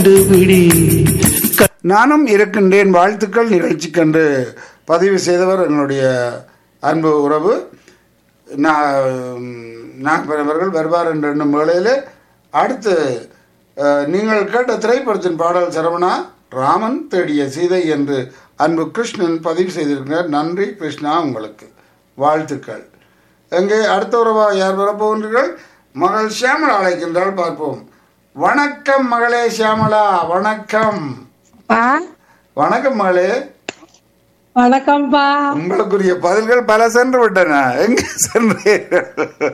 கண்டுபிடி நானும் இருக்கின்றேன் வாழ்த்துக்கள் நிகழ்ச்சிக்கென்று பதிவு செய்தவர் எங்களுடைய அன்பு உறவு நாகப்பரவர்கள் வருவார் என்ற எண்ணும் வேளையில் அடுத்து அஹ், நீங்கள் கேட்ட திரைப்படத்தின் பாடல் சரவணா ராமன் தேடிய சீதை என்று அன்பு கிருஷ்ணன் பதிவு செய்திருக்கிறார் நன்றி கிருஷ்ணா உங்களுக்கு வாழ்த்துக்கள் எங்கே அடுத்த உறவா யார் வரப்போகின்றீர்கள் மகள் சியாமலா அழைக்கின்றால் பார்ப்போம் வணக்கம் மகளே சியாமலா வணக்கம் பா வணக்கம் மகளே வணக்கம்ப்பா உங்களுக்குரிய பதில்கள் பல சென்று விட்டன எங்க சென்றீர்கள்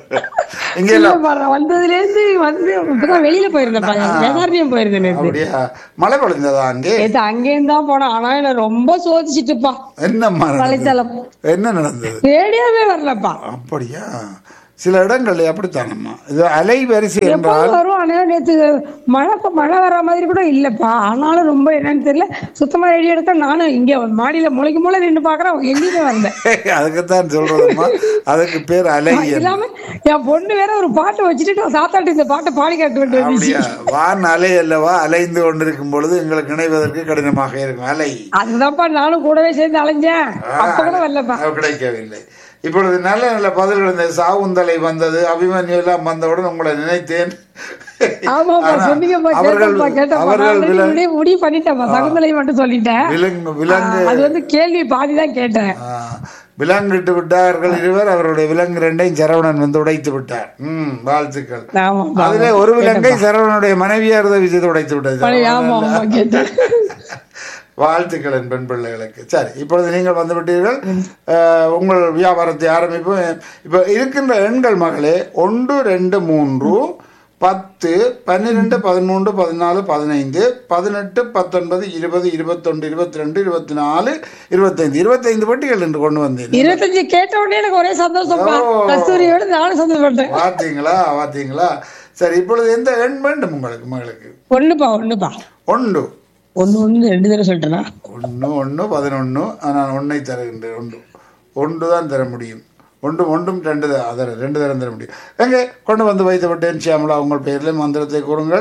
இங்க எல்லாம் இல்லப்பா, நான் வந்ததுல இருந்து வந்து இப்பதான் வெளியில போயிருந்தேன்ப்பா வேதாரண்யம் போயிருந்தேன் நேத்து. அப்படியா மழை பொழிந்ததா அங்கே நேத்து அங்கேயும் தான் போனேன் ஆனா என்ன ரொம்ப சோதிச்சுட்டுப்பா என்னம்மா நடந்தது? வலைத்தளம் என்ன நடந்தது ரேடியோவே வரலப்பா அப்படியா சில இடங்கள்ல அப்படித்தானம்மா இது அலைவரிசை எப்போ என்றால் வரும் ஆனா நேத்து மழை மழை வர மாதிரி கூட இல்லப்பா ஆனாலும் ரொம்ப என்னன்னு தெரியல சுத்தமா ரேடியோ எடுக்க நானும் இங்க மாடியில முளைக்கு மூளை நின்று பாக்குறேன் எங்கேயுமே வந்தேன் அதுக்குத்தான் சொல்றதும்மா அதுக்கு பேர் அலை என்று. இல்லாம என் பொண்ணு வேற ஒரு பாட்டை வச்சுட்டு நான் சாத்தாட்டு இந்த பாட்டை பாடி காட்டு விட்டு அப்படியா வான் அலை அல்லவா அலைந்து கொண்டிருக்கும் பொழுது எங்களுக்கு இணைவதற்கு கடினமாக இருக்கும் அலை அதுதான்ப்பா நானும் கூடவே சேர்ந்து அலைஞ்சேன் அப்ப கூட வரலப்பா அது கிடைக்கவில்லை இப்பொழுது நல்ல நல்ல பதில்கள் இந்த சாவுந்தலை வந்தது அபிமன்யு எல்லாம் வந்தவுடன் உங்களை நினைத்தேன் ஆமாப்பா ஆனா, சொன்னீங்கப்பா அவர்கள் கேட்டப்பா கேட்டப்பா அவர்கள் நான் விலங்கு முடிவு முடிவு பண்ணிட்டேன்ப்பா சகுந்தலை மட்டும் சொல்லிட்டேன் விலங்கு விலங்கு அது வந்து கேள்வி பாதி தான் கேட்டேன் ஆ, விலங்கிட்டு விட்டார்கள் இருவர் அவருடைய விலங்கு ரெண்டையும் சரவணன் வந்து உடைத்து விட்டார் ம் வாழ்த்துக்கள் ஆமாப்பா அதிலே ஒரு விலங்கை சரவணனுடைய மனைவியார் உதவி செய்து உடைத்து விட்டது பழைய ஆமா ஆமா கேட்டேன் வாழ்த்துக்கள் என் பெண் பிள்ளைகளுக்கு சரி இப்பொழுது நீங்கள் வந்து விட்டீர்கள் அஹ், உங்கள் வியாபாரத்தை ஆரம்பிப்போம் இப்போ இருக்கின்ற எண்கள் மகளே ஒன்று ரெண்டு மூன்று பத்து பன்னிரெண்டு பதிமூன்று பதினாலு பதினைந்து பதினெட்டு பத்தொன்பது இருபது இருபத்தொன்று இருபத்தி ரெண்டு இருபத்தி நாலு இருபத்தைந்து இருபத்தைந்து பெட்டிகள் என்று கொண்டு வந்தேன் இருபத்தஞ்சு கேட்ட உடனே எனக்கு ஒரே சந்தோஷம்ப்பா ஓ. கஸ்தூரியோட நானும் சந்தோஷப்பட்டேன் பார்த்தீங்களா பார்த்தீங்களா சரி இப்பொழுது எந்த எண் வேண்டும் உங்களுக்கு மகளுக்கு ஒண்ணுப்பா ஒண்ணுப்பா ஒன்று ஒண்ணு ஒண்ணு ரெண்டு தடவை சொல்லிட்டேனா ஒன்று ஒன்று பதினொன்று நான் ஒன்றை தருகின்றேன் ஒன்று ஒன்று தான் தர முடியும் ஒன்று ஒன்றும் ரெண்டு தான் அதர ரெண்டு தரம் தர முடியும் எங்கே கொண்டு வந்து வைத்து விட்டேன் சியாமலா உங்கள் பெயரில் மந்திரத்தை கூறுங்கள்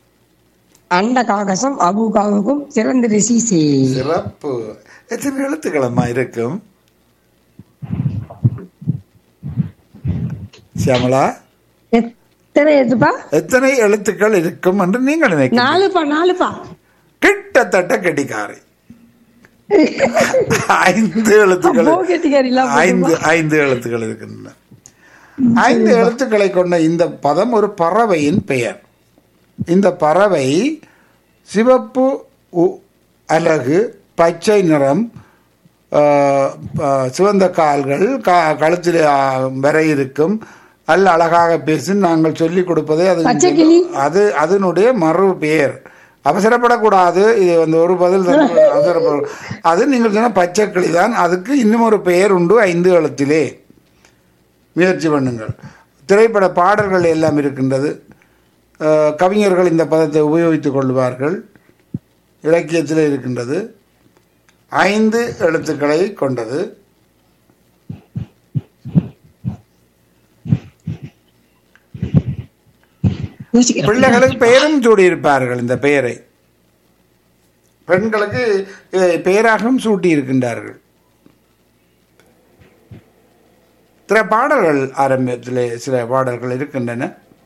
அண்ட காகசம் அபு காகக்கும் சிறந்த ரிசிசே சிறப்பு எத்தனை எழுத்துக்களம்மா இருக்கும் சியாமலா எத்தனை எதுப்பா எத்தனை எழுத்துக்கள் இருக்கும் என்று நீங்கள் நினைக்கிறீர்கள் நாலுப்பா நாலுப்பா கிட்டத்தட்ட கெட்டிக்காரை ஐந்து எழுத்துக்கள் அப்போ கெட்டிக்காரிலாம் ஐந்து ஐந்து எழுத்துக்கள் இருக்கின்றன ஐந்து எழுத்துக்களை கொண்ட இந்த பதம் ஒரு பறவையின் பெயர் இந்த பறவை சிவப்பு உ- அலகு பச்சை நிறம் ஆஹ், ஆஹ், சிவந்த கால்கள் கா கழுத்தில் வரை இருக்கும் அல்ல அழகாக பேசி நாங்கள் சொல்லிக் கொடுப்பதே அது பச்சை கிளி. அது அதனுடைய மறு பெயர் அவசரப்படக்கூடாது இது வந்து ஒரு பதில் தர- அவசரப்பட அது நீங்கள் சொன்ன பச்சை கிளி தான் அதுக்கு இன்னும் ஒரு பெயர் உண்டு ஐந்து எழுத்திலே முயற்சி பண்ணுங்கள் திரைப்பட பாடல்கள் எல்லாம் இருக்கின்றது அஹ், கவிஞர்கள் இந்த பதத்தை உபயோகித்துக் கொள்வார்கள் இலக்கியத்தில் இருக்கின்றது ஐந்து எழுத்துக்களை கொண்டது யோசிக்கிறேன் பிள்ளைகளுக்கு பெயரும் சூடியிருப்பார்கள் இந்த பெயரை பெண்களுக்கு இதை பெயராகவும் சூட்டி இருக்கின்றார்கள் சில பாடல்கள் ஆரம்பத்திலே சில பாடல்கள் இருக்கின்றன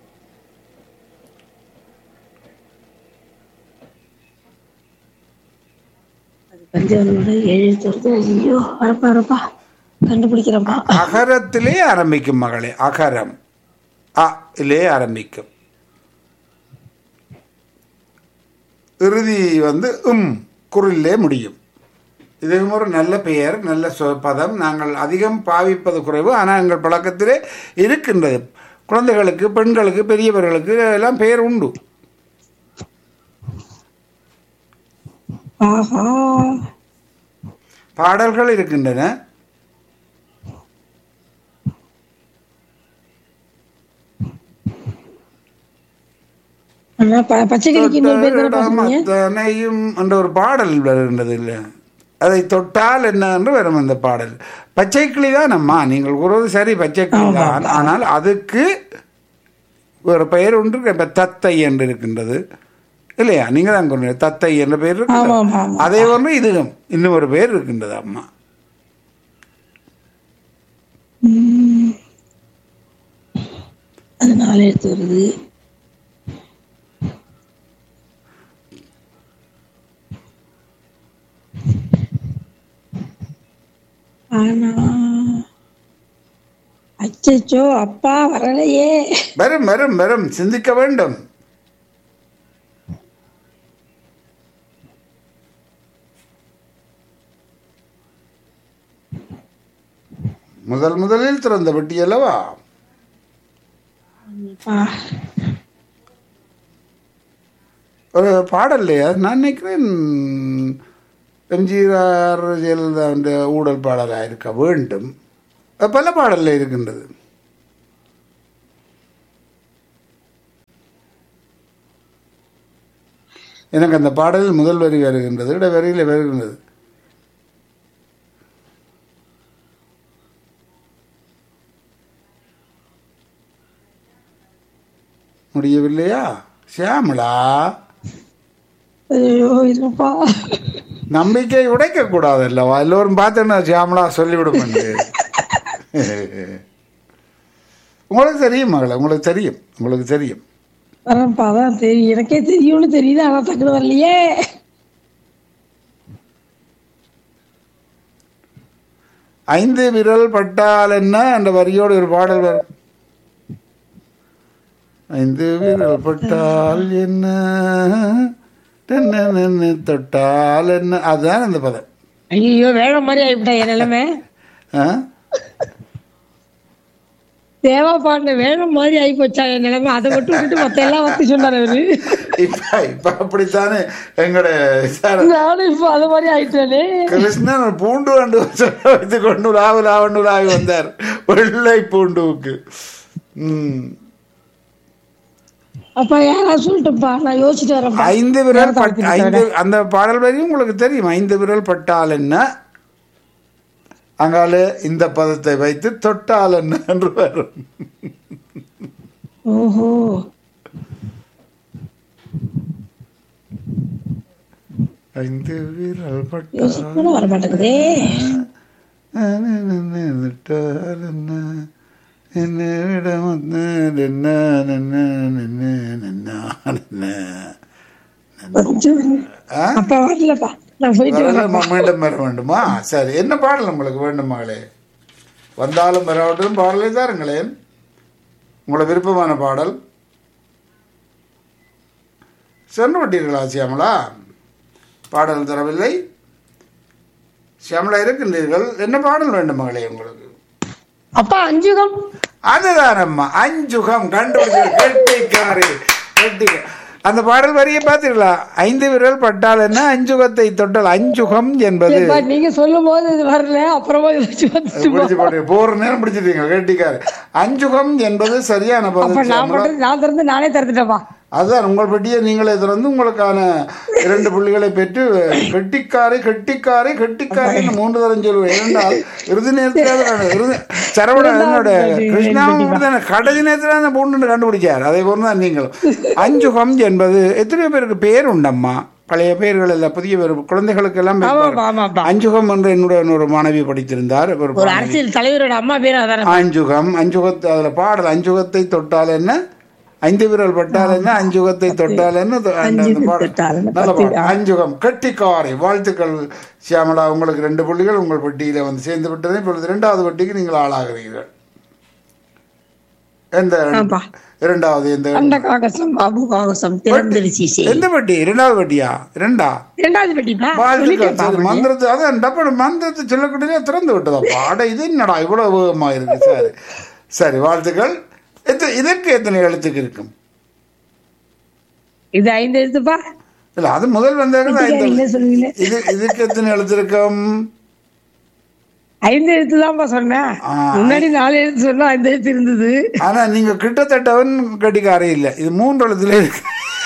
பஞ்சவனோட எழுத்து ஐயோ வரப்பா வரப்பா கண்டுபிடிக்கிறப்பா அகரத்திலே ஆரம்பிக்கும் மகளே அகரம் அ இலே ஆரம்பிக்கும் இறுதி வந்து உம் குரலிலே முடியும் இதுவும் ஒரு நல்ல பெயர் நல்ல சொ- பதம் நாங்கள் அதிகம் பாவிப்பது குறைவு ஆனால் எங்கள் பழக்கத்திலே இருக்கின்றது குழந்தைகளுக்கு பெண்களுக்கு பெரியவர்களுக்கு எல்லாம் பெயர் உண்டு ஆஹா பாடல்கள் இருக்கின்றன ஆனா ப- பச்சை கிளிக்கு இன்னொரு பேர் தானே பாத்தீங்க அத்தனையும் என்ற ஒரு பாடல் வருகின்றது இல்லை அதை தொட்டால் என்ன என்று வரும் அந்த பாடல் பச்சை கிளி தான் அம்மா நீங்கள் கூறுவது சரி பச்சை கிளி தான் ஆனால் அதுக்கு ஒரு பெயர் ஒன்று இப்ப தத்தை என்று இருக்கின்றது இல்லையா நீங்க தான் கொண்டு தத்தை என்ற பேர் ஆமா இருக்கு ஆமா ஆமா அதே ஒன்று இதுவும் இன்னும் ஒரு பேர் இருக்கின்றது அம்மா அது நாலு எடுத்து வருது ஆனா அச்சச்சோ அப்பா வரலையே வரும் வரும் வரும் சிந்திக்க வேண்டும் முதல் முதலில் திறந்த பெட்டி அல்லவா ஆ, ஒரு பாடல்லையா நான் நினைக்கிறேன் எம்ஜிஆர் ஜெயலலிதா என்ற ஊழல் பாடலாக இருக்க வேண்டும் அது பல பாடல்ல இருக்கின்றது எனக்கு அந்த பாடலில் முதல் வரி வருகின்றது இட வரியில் வருகின்றது முடியவில்லையா சியாமளா ஐயோ இருப்பா நம்பிக்கை உடைக்க கூடாதல்லவா எல்லோரும் பார்த்தேன்னா சியாமலா சொல்லிவிடும் என்று உங்களுக்கு தெரியும் மகளே உங்களுக்கு தெரியும் உங்களுக்கு தெரியும் வரப்பா அதான் தெரியும் எனக்கே தெரியும்னு தெரியுது ஆனா டக்குனு வரலையே ஐந்து விரல் பட்டால் என்ன என்ற வரியோடு ஒரு பாடல் வரும் ஐந்து விரல் பட்டால் என்ன தென்னென்னு தொட்டால் என்ன அதுதான் அந்த பதம் ஐயோ வேற மாதிரி ஆயிட்டா என் நிலைமை ஆ? தேவா பாடின வேற மாதிரி ஆகி போச்சா என் நிலைமை அதை மட்டும் விட்டுட்டு மத்த எல்லாம் வந்து சொன்னார் அவரு இப்ப இப்ப அப்படித்தானே எங்கட சார் நானும் இப்போ அது மாதிரி ஆயிட்டேனே கிருஷ்ணன் ஒரு பூண்டு வண்டு சொல்ல வைத்து கொண்டு லாவு லாவண்டு லாவி வந்தார் வெள்ளை பூண்டுவுக்கு ம். அப்ப யாரா சொல்லிட்டுப்பா நான் யோசிச்சுட்டு வரேன்ப்பா ஐந்து விரல் நேரத்தை பட் வைக்கிறத ஐந்து அந்த பாடல் வரி உங்களுக்கு தெரியும் ஐந்து விரல் பட்டால் என்ன அங்கால இந்த பதத்தை வைத்து தொட்டால் என்ன என்று வரும் ஓஹோ ஐந்து விரல் பட்டால் யோசிச்சு வர மாட்டேங்குதே தொட்டால் என்ன என்ன விடம் வந்தது என்ன என்ன என்ன என்ன என்ன கொஞ்சம் ஆ? அப்பா வரலப்பா நான் போயிட்டு வரேன் வரலாமா? மீண்டும் வர வேண்டுமா சரி என்ன பாடல் உங்களுக்கு வேண்டும் மகளே வந்தாலும் வராவட்டும் பாடலை தாருங்களேன் உங்களை விருப்பமான பாடல் சென்று விட்டீர்களா சியாமலா பாடல் தரவில்லை சியாமலா இருக்கின்றீர்கள் என்ன பாடல் வேண்டும் மகளே உங்களுக்கு அப்பா அஞ்சுகம் அதுதான் அம்மா அஞ்சுகம் கண்டுபிடிச்சு கெட்டிக்காரி கெட்டி அந்த பாடல் வரியை பார்த்தீர்களா ஐந்து விரல் பட்டால் என்ன அஞ்சுகத்தை தொட்டால் அஞ்சுகம் என்பது சரிப்பா நீங்க சொல்லும் போது இது வரல அப்புறமா யோசிச்சு வந்துட்டு பிடிச்சு போட்டு போற நேரம் பிடிச்சிட்டீங்க கேட்டிக்காரு அஞ்சுகம் என்பது சரியான அப்ப பதில் நான் பண்றது நான் திறந்து நானே திறந்துட்டேன்ப்பா அதுதான் உங்கள் பெட்டியை நீங்களே திறந்து உங்களுக்கான இரண்டு புள்ளிகளை பெற்று கெட்டிக்காரை கெட்டிக்காரை கெட்டிக்காரை என்று மூன்று தரம் சொல்லுவேன் ஏனென்றால் இறுதி நேரத்தில் நான் இறுதி சரவண என்னோட கிருஷ்ணாவும் கடைசி நேரத்தில் அந்த பூண்டு கண்டுபிடிச்சார் அதே போல தான் நீங்களும் அஞ்சுகம் என்பது எத்தனையோ பேருக்கு பேர் உண்டம்மா பழைய பெயர்கள் எல்லாம் புதிய பேர் குழந்தைகளுக்கு எல்லாம் பேர் ஆமாப்பா ஆமாப்பா அஞ்சுகம் என்று என்னுடைய ஒரு மாணவி படித்திருந்தார் ஒரு ஒரு அரசியல் தலைவரோட அம்மா பேர் அதானே அஞ்சுகம் அஞ்சுகத்தை அதுல பாடல் அஞ்சுகத்தை தொட்டால் என்ன ஐந்து விரல் பட்டால் என்ன அஞ்சுகத்தை தொட்டால் என்ன அந்த- அந்த அஞ்சுகம் பாடல். தொட்டால் என்ன? நல்ல பத்து, பாடல். அஞ்சுகம் கட்டிக்காரை வாழ்த்துக்கள் சியாமலா உங்களுக்கு ரெண்டு புள்ளிகள் உங்கள் பெட்டியில வந்து சேர்ந்து விட்டது இப்பொழுது இரண்டாவது பெட்டிக்கு நீங்கள் ஆளாகிறீர்கள் எந்த ஆப்பா இரண்டாவது எந்த அண்ட காகசம் பாபு காகசம் திறந்திருச்சி செய் எந்த பெட்டி இரண்டாவது பெட்டியா இரண்டா இரண்டாவது பெட்டிப்பா வாழ்த்துக்கள் சரி மந்திரத்தை அதான் டப்பன மந்திரத்தை சொல்லக்கூடிய திறந்து விட்டதா பாட இது என்னடா இவ்வளவு வேகமா இருக்கு சரி சரி வாழ்த்துக்கள் எத்த- இதற்கு எத்தனை எழுத்துக்கு இருக்கும் இது ஐந்து எழுத்துப்பா இல்ல அது முதல் வந்தது ஐந்து இல்ல சொல்லுவீங்க இது இதுக்கு எத்தனை எழுத்து இருக்கும் ஐந்து எழுத்து தான்ப்பா சொன்னேன் ஆ. முன்னாடி நாலு எழுத்து சொன்னா ஐந்து எழுத்து இருந்தது ஆனா நீங்க கிட்டத்தட்டவன் கட்டிக்காரே இல்ல இது மூன்று எழுத்துல இருக்கு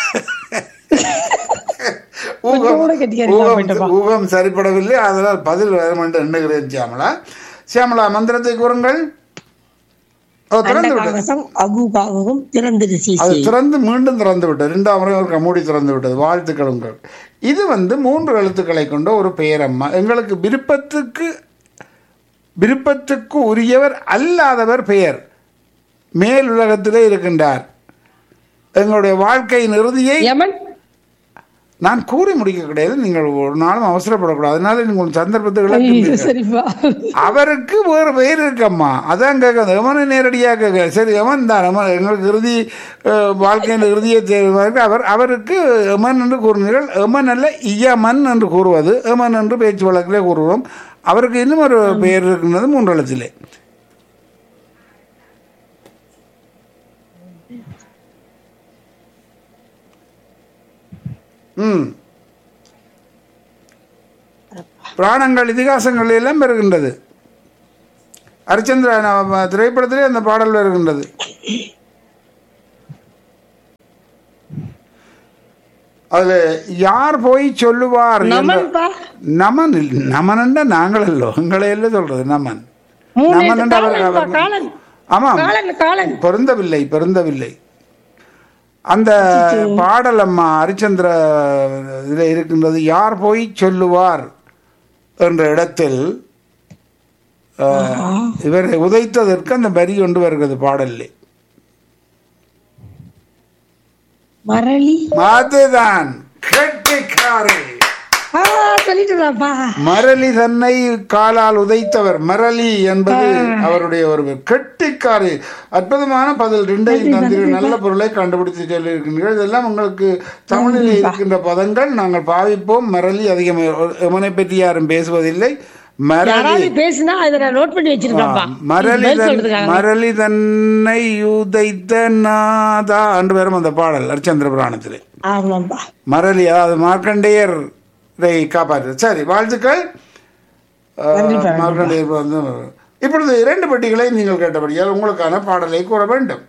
ஊகம் கூட கெட்டிக்காரி இல்லாம ஊகம் போயிட்டப்பா. ஊகம் சரிப்படவில்லை அதனால் பதில் வரும் என்று எண்ணுகிறேன் சியாமலா சியாமலா மந்திரத்தை கூறுங்கள் ஓ திறந்து அந்த விட்டது காகசம் அகுகாகவும் திறந்திரு அது சீசி திறந்து மீண்டும் திறந்து விட்டது ரெண்டாம் முறை ஒரு மூடி திறந்து விட்டது வாழ்த்துக்கள் உங்கள் இது வந்து மூன்று எழுத்துக்களை கொண்ட ஒரு பெயரம்மா எங்களுக்கு விருப்பத்துக்கு விருப்பத்துக்கு உரியவர் அல்லாதவர் பெயர் மேல் உலகத்திலே இருக்கின்றார் எங்களுடைய வாழ்க்கையின் இறுதியை யமன் நான் கூறி முடிக்க கிடையாது நீங்கள் ஒரு நாளும் அவசரப்படக்கூடாது அதனால நீங்கள் உங்கள் சந்தர்ப்பத்தை ஐயோ, இழக்கின்றீர்கள். சரிப்பா அவருக்கு வேறு பெயர் இருக்கம்மா அதான் கேட்குது எமனை நேரடியாக கேட்க சரி எமன் தான் எமன் எங்களுக்கு இறுதி அஹ், வாழ்க்கையின் இறுதியை தேர்வாக அவர் அவருக்கு எமன் என்று கூறினீர்கள் எமன் அல்ல இயமன் என்று கூறுவது எமன் என்று பேச்சு வழக்கிலே கூறுவோம் அவருக்கு இன்னும் ஒரு பெயர் இருக்கின்றது மூன்று எழுத்திலே ம் புராணங்கள் இதிகாசங்கள் எல்லாம் வருகின்றது ஹரிச்சந்திர ந- திரைப்படத்திலே அந்த பாடல் வருகின்றது அதுல யார் போய் சொல்லுவார் என்ற- நமன்பா நமன் இல்ல- நமன் என்ற நாங்கள் அல்லோ எங்களை எல்லாம் சொல்றது நமன் மூணு நமன் என்ற அவர் காலன்பா, அவர்- காலன் ஆமாம் காலன் காலன் பொருந்தவில்லை பொருந்தவில்லை அந்த பாடல் அம்மா ஹரிச்சந்திர இதில் இருக்கின்றது யார் போய் சொல்லுவார் என்ற இடத்தில் அஹ், இவரை உதைத்ததற்கு அந்த வரி கொண்டு வருகிறது பாடல்லே மரளி அதுதான் கெட்டிக்காரி ஆ சொல்லிட்டுதாப்பா மரளி தன்னை காலால் உதைத்தவர் மரளி என்பது அவருடைய ஒரு கெட்டிக்காரி அற்புதமான பதில் ரெண்டையும் தந்தீர்கள் நல்ல பொருளை கண்டுபிடித்து சொல்லியிருக்கிறீர்கள் இதெல்லாம் உங்களுக்கு தமிழில் இருக்கின்ற பதங்கள் நாங்கள் பாவிப்போம் மரளி அதிகம் எமனை பற்றி யாரும் பேசுவதில்லை மரளி யாராவது பேசுனா அதை நான் நோட் பண்ணி வச்சிருக்கேன்ப்பா மரளி பதில் தன்- சொல்றதுக்காக மரளி தன்னை உதைத்த நாதா என்று வரும் அந்த பாடல் ஹரிச்சந்திர புராணத்திலே ஆமாப்பா மரளி அதாவது மார்க்கண்டேயர் காப்பாற்று சரி வாழ்த்துக்கள் அஹ், நன்றிப்பா, மார்க்கண்டேயர் வந்து இப்பொழுது இரண்டு பெட்டிகளை நீங்கள் கேட்டபடியால் உங்களுக்கான பாடலை கூற வேண்டும்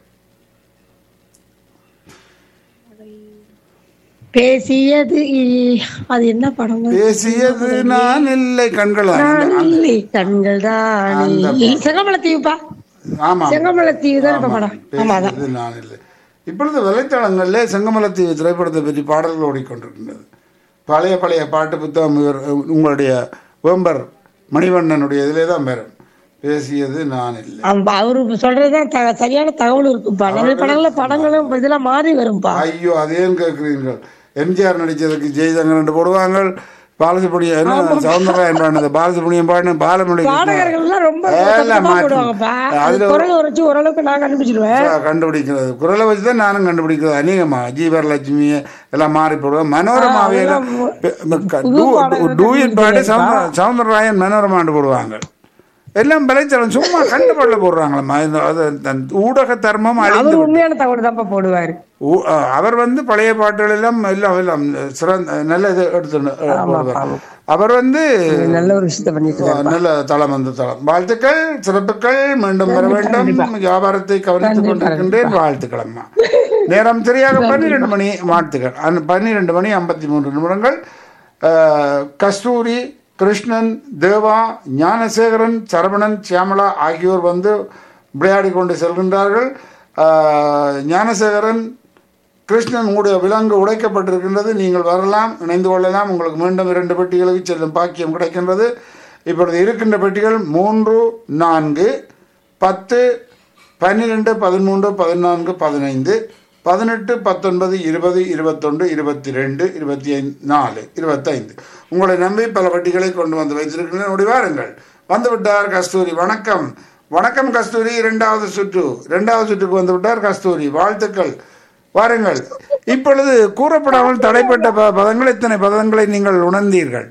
பேசியது இ- அது என்ன படம் பேசியது நான் இல்லை கண்கள் நான் இல்லை கண்கள் தானே செங்கமலத்தீவுப்பா ஆமா செங்கமலத்தீவு தான் இப்ப படம் ஆமா அதான் பேசியது நான் இல்லை இப்பொழுது வலைத்தளங்களிலே செங்கமலத்தீவு திரைப்படத்தை பற்றி பாடல்கள் ஓடிக்கொண்டிருக்கின்றது பழைய பழைய பாட்டு புத்தகம் இவர் உங்களுடைய வேம்பர் மணிவண்ணனுடைய இதிலே தான் பெறும் பேசியது நான் இல்லை ஆமா, அவரு சொல்றதுதான் த- சரியான தகவல் இருக்குப்பா நிறைய படங்கள்ல படங்களும் இதெல்லாம் மாறி வரும்பா ஐயோ அதேன்னு கேட்குறீர்கள் எம்ஜிஆர் நடிச்சதுக்கு ஜெய்சங்கர் ரெண்டு போடுவாங்க பாலசுப்ரமணியம் என்ன சவுந்தரராயன் பாடினது பாலசுப்ரமணியம் பாடின பாலமணி பாடகர்கள் எல்லாம் ரொம்ப எல்லாம் தப்பா மாற்றி. போடுவாங்கப்பா அதுல அது குரல் உரைச்சு ஓரளவுக்கு நான் கண்டுபிடிச்சிருவேன் கண்டுபிடிக்கிறது குரலை வச்சு தான் நானும் கண்டுபிடிக்கிறது அநேகமா ஜீவரலட்சுமி எல்லாம் மாறி போடுவேன் மனோரமாவே டூயட் பாட்டு சவுந்தர சவுந்தரராயன் மனோரமாண்டு போடுவாங்க எல்லாம் விளைச்சலம் சும்மா கண்டுபடல போடுறாங்களம்மா இந்த- அது தன் ஊடக தர்மம் அழிந்து அவர் உண்மையான தகவல் தான்ப்பா போடுவாரு ஊ- அ, அவர் வந்து பழைய பாட்டுகள் எல்லாம் எல்லாம் எல்லாம் சிறந்த நல்ல இது எடுத்து போடுவார் அவர் வந்து நல்ல ஒரு விஷயத்த பண்ணிட்டு அ, நல்ல தளம் அந்த தளம் வாழ்த்துக்கள் சிறப்புகள் மீண்டும் வர வேண்டும் வியாபாரத்தை கவனித்துக் கொண்டிருக்கின்றேன் வாழ்த்துக்கள் அம்மா நேரம் சரியாக பன்னிரெண்டு மணி வாழ்த்துக்கள் அன்- பன்னிரெண்டு மணி ஐம்பத்தி மூன்று நிமிடங்கள் அ, கஸ்தூரி கிருஷ்ணன் தேவா ஞானசேகரன் சரவணன் சியாமளா ஆகியோர் வந்து விளையாடி கொண்டு செல்கின்றார்கள் அ, ஞானசேகரன் கிருஷ்ணன் உங்களுடைய விலங்கு உடைக்கப்பட்டிருக்கின்றது நீங்கள் வரலாம் இணைந்து கொள்ளலாம் உங்களுக்கு மீண்டும் இரண்டு பெட்டிகளுக்கு செல்லும் பாக்கியம் கிடைக்கின்றது இப்பொழுது இருக்கின்ற பெட்டிகள் மூன்று நான்கு பத்து பன்னிரெண்டு பதிமூன்று பதினான்கு பதினைந்து பதினெட்டு பத்தொன்பது இருபது இருபத்தொன்று இருபத்தி ரெண்டு இருபத்தி ஐந்து நாலு இருபத்தைந்து உங்களை நம்பி பல பெட்டிகளை கொண்டு வந்து வைத்திருக்கிறேன் ஓடி வாருங்கள் வந்து விட்டார் கஸ்தூரி வணக்கம் வணக்கம் கஸ்தூரி இரண்டாவது சுற்று இரண்டாவது சுற்றுக்கு வந்து விட்டார் கஸ்தூரி வாழ்த்துக்கள் வாருங்கள் இப்பொழுது கூறப்படாமல் தடைப்பட்ட ப- பதங்கள் இத்தனை பதங்களை நீங்கள் உணர்ந்தீர்கள்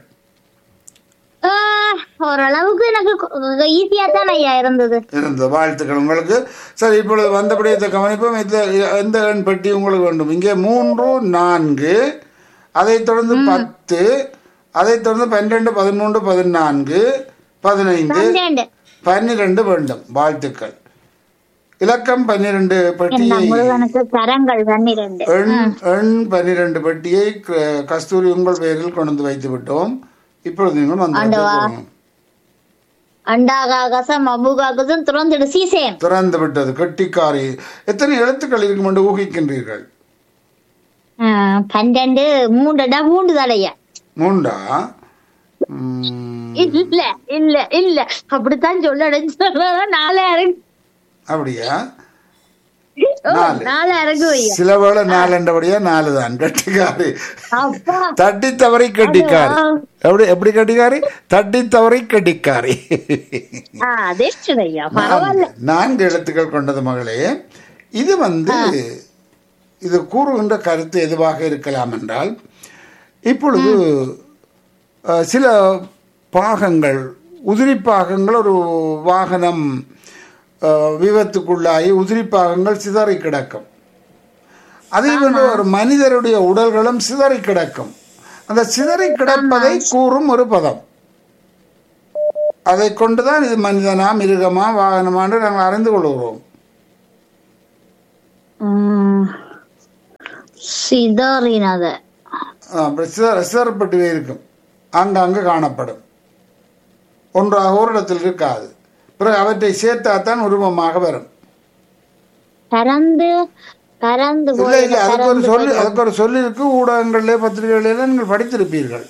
ஆஹ், ஓரளவுக்கு எனக்கு ஈஸியா தான் ஐயா இருந்தது இருந்தது வாழ்த்துக்கள் உங்களுக்கு சரி இப்பொழுது வந்தபடி இதை கவனிப்போம் இந்த எந்த எண் பெட்டி உங்களுக்கு வேண்டும் இங்கே மூன்று நான்கு அதைத் தொடர்ந்து பத்து அதைத் தொடர்ந்து பன்னிரெண்டு பதிமூன்று பதினான்கு பதினைந்து பன்னெண்டு பன்னிரெண்டு வேண்டும் வாழ்த்துக்கள் இலக்கம் பன்னிரெண்டு பெட்டியை முருகனுக்கு கரங்கள் பன்னிரண்டு எண் எண் பன்னிரெண்டு பெட்டியை க- கஸ்தூரி உங்கள் பெயரில் கொண்டு வந்து வைத்து விட்டோம் இப்பொழுது நீங்கள் வந்து ஆண்டவா. கூறணும். அண்டாகாகசம் அபுகாகசம் துறந்துடு சீசேம் திறந்து விட்டது கெட்டிக்காரி எத்தனை எழுத்துக்கள் இருக்கும் என்று ஊகிக்கின்றீர்கள் பன்னெண்டு மூண்டுடா மூண்டு தலையா மூண்டா ம், இல்ல இல்ல இல்ல அப்படித்தான் சொல்லணும் சொல்லலாம் நாலு அரங்கு அப்படியா ஓ, நாலு. நாலு அரங்கு வையா சில வேளை நாலு என்றபடியா நாலு தான் கெட்டிக்காரி அப்பா தட்டி தவறி கட்டிக்காரி எப்படி எப்படி கட்டிக்காரி தட்டி தவறி கட்டிக்காரி ஆ, அதிர்ஷ்டனையா பரவாயில்ல நான்கு- நான்கு எழுத்துக்கள் கொண்டது மகளே இது வந்து இது கூறுகின்ற கருத்து எதுவாக இருக்கலாம் என்றால் இப்பொழுது அஹ், சில பாகங்கள் உதிரி பாகங்கள் ஒரு வாகனம் அஹ், விபத்துக்குள்ளாகி உதிரி பாகங்கள் சிதறி கிடக்கும் அதே போன்று ஒரு மனிதருடைய உடல்களும் சிதறி கிடக்கும் அந்த சிதறி கிடப்பதை கூறும் ஒரு பதம் அதை கொண்டுதான் இது மனிதனா மிருகமா வாகனமா என்று நாங்கள் அறிந்து கொள்கிறோம் உம், சிதறினத ஆ, அப்படி சிதற சிதறப்பட்டுவே இருக்கும் அங்கங்கே காணப்படும் ஒன்றாக ஒரு இடத்தில் இருக்காது பிறகு அவற்றை சேர்த்தாத்தான் உருவமாக வரும் பறந்து பறந்து இல்லை போய் இல்லை அதுக்கு ஒரு சொல்லு அதுக்கு ஒரு சொல்லி இருக்கு ஊடகங்களிலே பத்திரிகைகளிலே நீங்கள் படித்திருப்பீர்கள்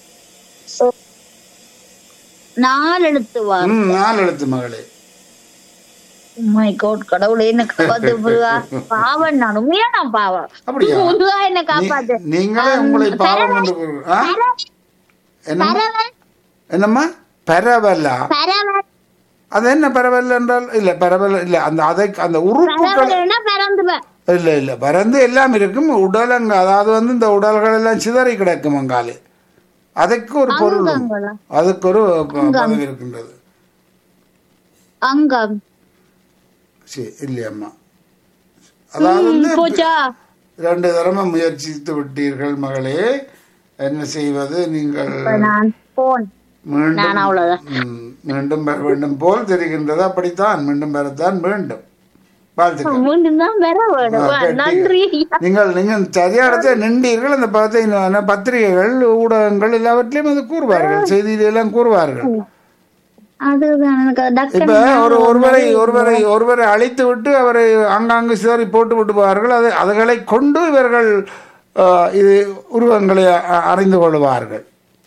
நாலு எழுத்து வா ம் நாலு எழுத்து மகளே மை கோட் கடவுளே என்ன காப்பாத்து முருகா பாவம் நான் உண்மையா நான் பாவம் அப்படியா? முருகா என்ன காப்பாத்து நீ- நீங்களே உங்களை பாவம் என்று கூறு- ஆ? என்னம்மா பறவை என்னம்மா பரவலா பறவை அது என்ன பரவல் என்றால் இல்ல பரவல் இல்ல அந்த அதை அந்த உறுப்புகள் பறவைன்னா பறந்து போ- இல்ல இல்ல பறந்து எல்லாம் இருக்கும் உடலங்க அதாவது வந்து இந்த உடல்கள் எல்லாம் சிதறி கிடக்கும் அங்காலே அதுக்கு ஒரு பொருள் உண்டு. அங்கங்களா? அதுக்கு ஒரு ப- பதவி இருக்கின்றது அங்கம் சரி இல்லையம்மா அதாவது வந்து போச்சா ரெண்டு தடவை முயற்சித்து விட்டீர்கள் மகளே என்ன செய்வது நீங்கள் இப்ப நான் போன் மீண்டும் நான் அவ்வளவுதான் ம், மீண்டும் பெற வேண்டும் போல் தெரிகின்றது அப்படித்தான் மீண்டும் பெறத்தான் வேண்டும் வாழ்த்துக்கள் மீண்டும் தான் பெற ஆ, வேணும் கெட்டி. நன்றி நீங்கள் நீங்கள் சரியானத்தை நின்றீர்கள் அந்த பதத்தை என்ன, பத்திரிகைகள் ஊடகங்கள் எல்லாவற்றிலும் அது கூறுவார்கள் செய்தியில எல்லாம் கூறுவார்கள் அதுதான் எனக்கு இப்ப டக்குன்னு ஒரு ஒருவரை ஒருவரை ஒருவரை அழித்து விட்டு அவரை ஆங்காங்கு சிதறி போட்டு விட்டு போவார்கள் அது அதுகளை கொண்டு இவர்கள் ஆ, இது உருவங்களை அ- அறிந்து கொள்வார்கள்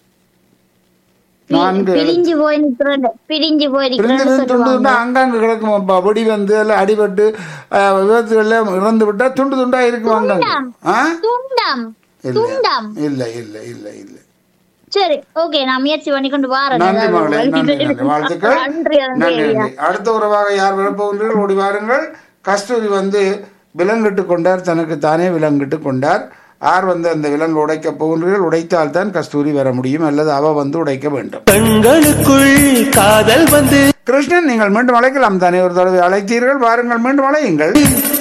நான்கு பிரிஞ்சு போய் நிக்கிறேன் பிரிஞ்சு போய் பிரிந்து நிக்கிறேன்னு பிரிந்து துண்டு சொல்லுவாங்க துண்டா அங்காங்கு கிடக்கும் அப்ப வெடி வந்து எல்லாம் அடிபட்டு அஹ், விபத்துகள்ல இறந்து விட்டா துண்டு துண்டா இருக்கும் அங்கங்க ஆ? துண்டம் இல்ல துண்டம் இல்ல இல்ல இல்ல இல்ல சரி ஓகே நான் முயற்சி பண்ணி கொண்டு வாரேன் நன்றி ஏதாவது மகளே வழி நன்றி நன்றி தெரியும். வாழ்த்துக்கள் நன்றி நன்றி நன்றி ஐயா. நன்றி அடுத்த உறவாக யார் வரப்போகின்றீர்கள் ஓடி வாருங்கள் கஸ்தூரி வந்து விலங்கிட்டு கொண்டார் தனக்கு தானே விலங்கிட்டு கொண்டார் யார் வந்து அந்த விலங்கு உடைக்க போகின்றீர்கள் உடைத்தால் தான் கஸ்தூரி வர முடியும் அல்லது அவ வந்து உடைக்க வேண்டும் கண்களுக்குள் காதல் வந்து கிருஷ்ணன் நீங்கள் மீண்டும் அழைக்கலாம் தானே ஒரு தடவை அழைத்தீர்கள் வாருங்கள் மீண்டும் அழையுங்கள்